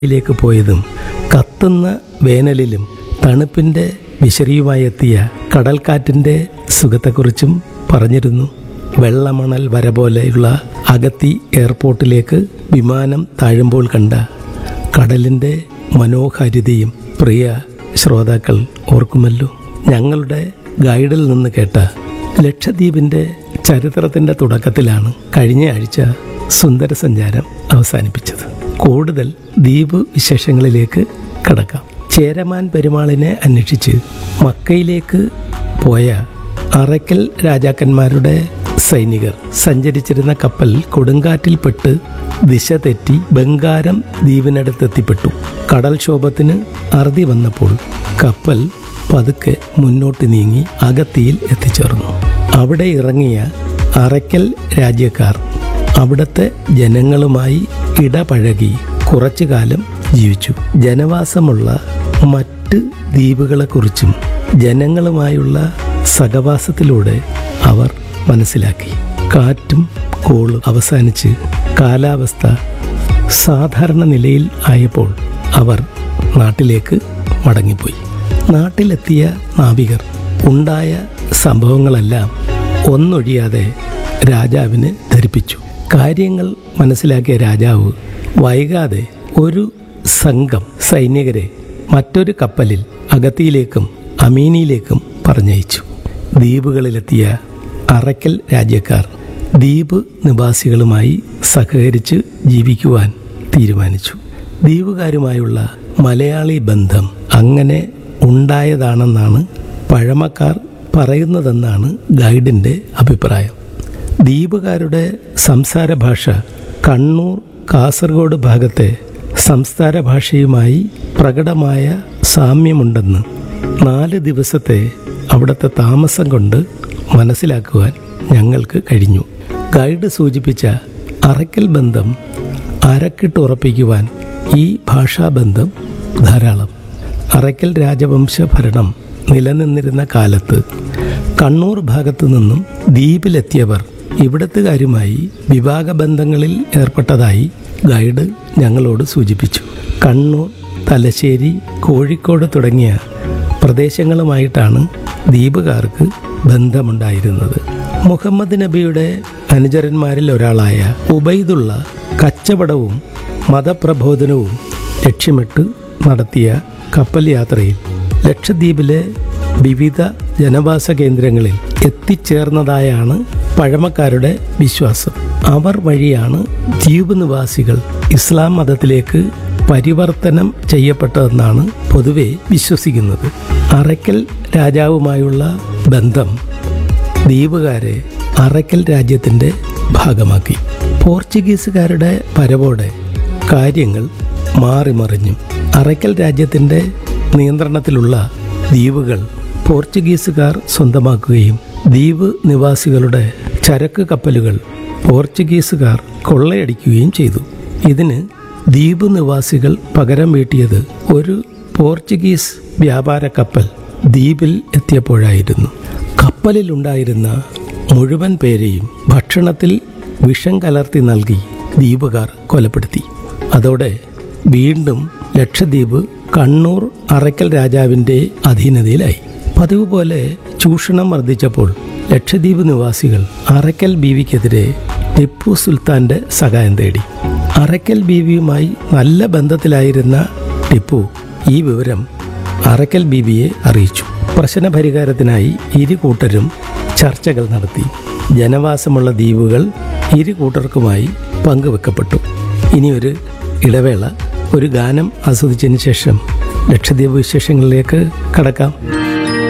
ിലേക്ക് പോയതും കത്തുന്ന വേനലിലും തണുപ്പിന്റെ വിശറിയുമായി എത്തിയ കടൽക്കാറ്റിന്റെ സുഖത്തെക്കുറിച്ചും പറഞ്ഞിരുന്നു വെള്ളമണൽ വര പോലെയുള്ള അഗത്തി എയർപോർട്ടിലേക്ക് വിമാനം താഴുമ്പോൾ കണ്ട കടലിന്റെ മനോഹാരിതയും പ്രിയ ശ്രോതാക്കൾ ഓർക്കുമല്ലോ ഞങ്ങളുടെ ഗൈഡിൽ നിന്ന് കേട്ട ലക്ഷദ്വീപിന്റെ ചരിത്രത്തിന്റെ തുടക്കത്തിലാണ് കഴിഞ്ഞ ആഴ്ച സുന്ദര സഞ്ചാരം അവസാനിപ്പിച്ചത് കൂടുതൽ ദ്വീപ് വിശേഷങ്ങളിലേക്ക് കടക്കാം ചേരമാൻ പെരുമാളിനെ അന്വേഷിച്ച് മക്കയിലേക്ക് പോയ അറയ്ക്കൽ രാജാക്കന്മാരുടെ സൈനികർ സഞ്ചരിച്ചിരുന്ന കപ്പൽ കൊടുങ്കാറ്റിൽപ്പെട്ട് ദിശ തെറ്റി ബംഗാരം ദ്വീപിനടുത്തെത്തിപ്പെട്ടു കടൽക്ഷോഭത്തിന് അറുതി വന്നപ്പോൾ കപ്പൽ പതുക്കെ മുന്നോട്ട് നീങ്ങി അഗത്തിയിൽ എത്തിച്ചേർന്നു അവിടെ ഇറങ്ങിയ അറയ്ക്കൽ രാജ്യക്കാർ അവിടുത്തെ ജനങ്ങളുമായി ഇടപഴകി കുറച്ചു കാലം ജീവിച്ചു ജനവാസമുള്ള മറ്റ് ദ്വീപുകളെക്കുറിച്ചും ജനങ്ങളുമായുള്ള സഹവാസത്തിലൂടെ അവർ മനസ്സിലാക്കി കാറ്റും കോളും അവസാനിച്ച് കാലാവസ്ഥ സാധാരണ നിലയിൽ ആയപ്പോൾ അവർ നാട്ടിലേക്ക് മടങ്ങിപ്പോയി നാട്ടിലെത്തിയ നാവികർ ഉണ്ടായ സംഭവങ്ങളെല്ലാം ഒന്നൊഴിയാതെ രാജാവിന് ധരിപ്പിച്ചു കാര്യങ്ങൾ മനസ്സിലാക്കിയ രാജാവ് വൈകാതെ ഒരു സംഘം സൈനികരെ മറ്റൊരു കപ്പലിൽ അഗത്തിയിലേക്കും അമീനിയിലേക്കും പറഞ്ഞയച്ചു ദ്വീപുകളിലെത്തിയ അറയ്ക്കൽ രാജ്യക്കാർ ദ്വീപ് നിവാസികളുമായി സഹകരിച്ച് ജീവിക്കുവാൻ തീരുമാനിച്ചു ദ്വീപുകാരുമായുള്ള മലയാളി ബന്ധം അങ്ങനെ ഉണ്ടായതാണെന്നാണ് പഴമക്കാർ പറയുന്നതെന്നാണ് ഗൈഡിൻ്റെ അഭിപ്രായം ദ്വീപുകാരുടെ സംസാര ഭാഷ കണ്ണൂർ കാസർഗോഡ് ഭാഗത്തെ സംസ്ഥാന ഭാഷയുമായി പ്രകടമായ സാമ്യമുണ്ടെന്ന് നാല് ദിവസത്തെ അവിടുത്തെ താമസം കൊണ്ട് മനസ്സിലാക്കുവാൻ ഞങ്ങൾക്ക് കഴിഞ്ഞു ഗൈഡ് സൂചിപ്പിച്ച അറയ്ക്കൽ ബന്ധം അരക്കിട്ടുറപ്പിക്കുവാൻ ഈ ഭാഷാബന്ധം ധാരാളം അറയ്ക്കൽ രാജവംശ ഭരണം നിലനിന്നിരുന്ന കാലത്ത് കണ്ണൂർ ഭാഗത്തു നിന്നും ദ്വീപിലെത്തിയവർ ഇവിടത്തുകാരുമായി വിവാഹബന്ധങ്ങളിൽ ഏർപ്പെട്ടതായി ഗൈഡ് ഞങ്ങളോട് സൂചിപ്പിച്ചു കണ്ണൂർ തലശ്ശേരി കോഴിക്കോട് തുടങ്ങിയ പ്രദേശങ്ങളുമായിട്ടാണ് ദ്വീപുകാർക്ക് ബന്ധമുണ്ടായിരുന്നത് മുഹമ്മദ് നബിയുടെ അനുചരന്മാരിൽ ഒരാളായ ഉബൈദുള്ള കച്ചവടവും മതപ്രബോധനവും ലക്ഷ്യമിട്ട് നടത്തിയ കപ്പൽ യാത്രയിൽ ലക്ഷദ്വീപിലെ വിവിധ ജനവാസ കേന്ദ്രങ്ങളിൽ എത്തിച്ചേർന്നതായാണ് പഴമക്കാരുടെ വിശ്വാസം അവർ വഴിയാണ് ദ്വീപ് നിവാസികൾ ഇസ്ലാം മതത്തിലേക്ക് പരിവർത്തനം ചെയ്യപ്പെട്ടതെന്നാണ് പൊതുവെ വിശ്വസിക്കുന്നത് അറയ്ക്കൽ രാജാവുമായുള്ള ബന്ധം ദ്വീപുകാരെ അറയ്ക്കൽ രാജ്യത്തിൻ്റെ ഭാഗമാക്കി പോർച്ചുഗീസുകാരുടെ പരവോടെ കാര്യങ്ങൾ മാറിമറിഞ്ഞു അറയ്ക്കൽ രാജ്യത്തിൻ്റെ നിയന്ത്രണത്തിലുള്ള ദ്വീപുകൾ പോർച്ചുഗീസുകാർ സ്വന്തമാക്കുകയും ദ്വീപ് നിവാസികളുടെ ചരക്ക് കപ്പലുകൾ പോർച്ചുഗീസുകാർ കൊള്ളയടിക്കുകയും ചെയ്തു ഇതിന് ദ്വീപ് നിവാസികൾ പകരം വീട്ടിയത് ഒരു പോർച്ചുഗീസ് വ്യാപാര കപ്പൽ ദ്വീപിൽ എത്തിയപ്പോഴായിരുന്നു കപ്പലിലുണ്ടായിരുന്ന മുഴുവൻ പേരെയും ഭക്ഷണത്തിൽ വിഷം കലർത്തി നൽകി ദ്വീപുകാർ കൊലപ്പെടുത്തി അതോടെ വീണ്ടും ലക്ഷദ്വീപ് കണ്ണൂർ അറയ്ക്കൽ രാജാവിൻ്റെ അധീനതയിലായി പതിവ് പോലെ ചൂഷണം വർദ്ധിച്ചപ്പോൾ ലക്ഷദ്വീപ് നിവാസികൾ അറയ്ക്കൽ ബീവിക്കെതിരെ ടിപ്പു സുൽത്താന്റെ സഹായം തേടി അറയ്ക്കൽ ബീവിയുമായി നല്ല ബന്ധത്തിലായിരുന്ന ടിപ്പു ഈ വിവരം അറയ്ക്കൽ ബീവിയെ അറിയിച്ചു പ്രശ്ന പരിഹാരത്തിനായി ഇരു കൂട്ടരും ചർച്ചകൾ നടത്തി ജനവാസമുള്ള ദ്വീപുകൾ ഇരു കൂട്ടർക്കുമായി പങ്കുവെക്കപ്പെട്ടു ഇനിയൊരു ഇടവേള ഒരു ഗാനം ആസ്വദിച്ചതിന് ശേഷം ലക്ഷദ്വീപ് വിശേഷങ്ങളിലേക്ക് കടക്കാം